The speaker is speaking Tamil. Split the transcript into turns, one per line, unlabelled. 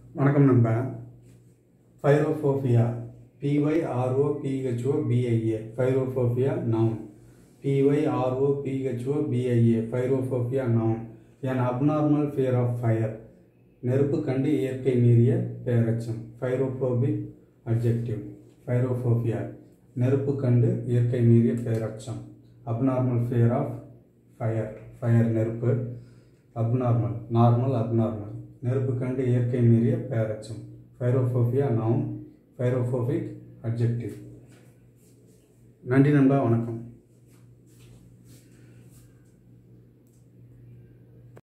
வணக்கம் நண்பா pyrophobia P Y R O P H O P I A pyrophobia noun P Y R O P H O P I A pyrophobia noun an abnormal fear of fire நெருப்பு கண்டு இயற்கை மீறிய பேரச்சம் ஃபைரோஃபோபிக் அப்ஜெக்டிவ் ஃபைரோஃபோபியா நெருப்பு கண்டு இயற்கை மீறிய பேரச்சம் abnormal fear of fire fire நெருப்பு அப்நார்மல் நார்மல் அப்நார்மல் நெருப்பு கண்டு இயற்கை மீறிய பேரச்சம் ஃபைரோஃபோபியா நவுன் ஃபைரோஃபோபிக் அப்ஜெக்டிவ் நன்றி நண்பா வணக்கம்